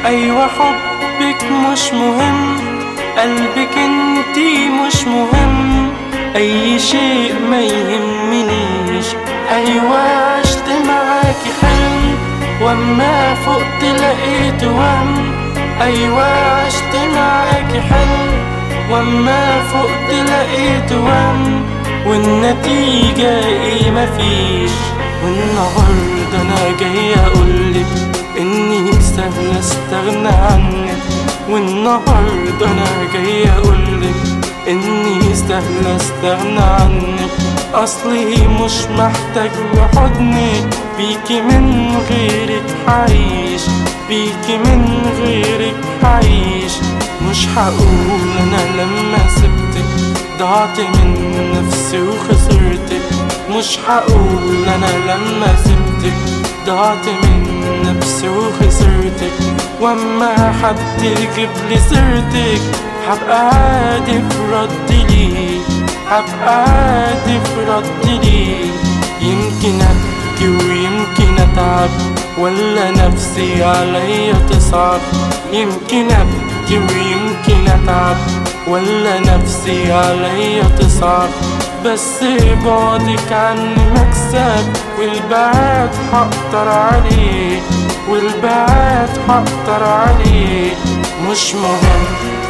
أيوة حبك مش مهم قلبك انتي مش مهم أي شيء ما يهمنيش أيوة عشت معاكي حلم وأما فقت لقيت وهم أيوة عشت معاكي حلم وأما فقت لقيت وهم والنتيجة ايه مفيش والنهاردة أنا جاي أقولك إني سهل أستغنى عنك والنهاردة أنا جاي أقولك إني سهل أستغنى عنك أصلي مش محتاج لحضنك بيكي من غيرك حعيش بيكي من غيرك حعيش مش هقول أنا لما سبتك ضعت من نفسي وخسرتك مش هقول أنا لما سبتك ضعت من نفسي وخسرتك واما حد يجيب لي سيرتك هبقى عادي في رد ليه هبقى عادي في رد ليه يمكن ابكي ويمكن اتعب ولا نفسي عليا تصعب يمكن ابكي ويمكن اتعب ولا نفسي عليا تصعب بس بعدك عني مكسب والبعد هقدر عليه والبعد هقدر عليه مش مهم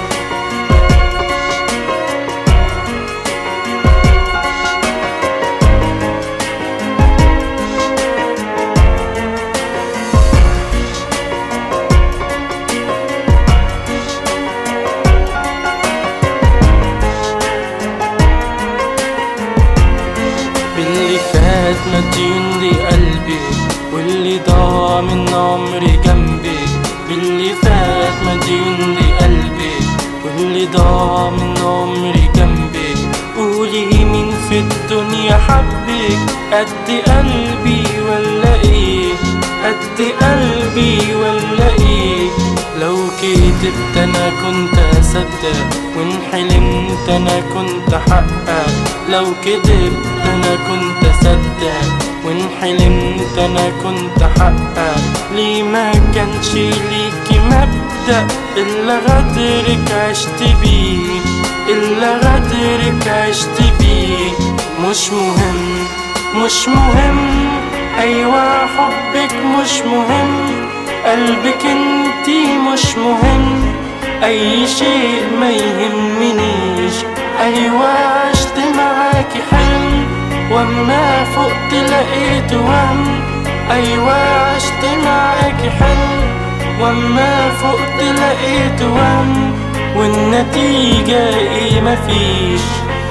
باللي فات مديون لقلبي واللي ضاع من عمري جنبي باللي فات مديون لقلبي واللي ضاع من عمري جنبي قولي مين في الدنيا حبك قد قلبي ولا ايه قد قلبي ولا ايه لو كدبت انا كنت اصدق وان حلمت انا كنت احقق لو كدبت انا كنت اصدق وان حلمت انا كنت احقق ليه ما كانش ليكي مبدأ الا غدرك عشت بيه الا غدرك عشت بيه مش مهم مش مهم ايوه حبك مش مهم قلبك انتي مش مهم اي شيء ما يهمنيش ايوه عشت معاكي حلم واما فقت لقيت وهم ايوه عشت معاكي حلم واما فقت لقيت وهم والنتيجة ايه مفيش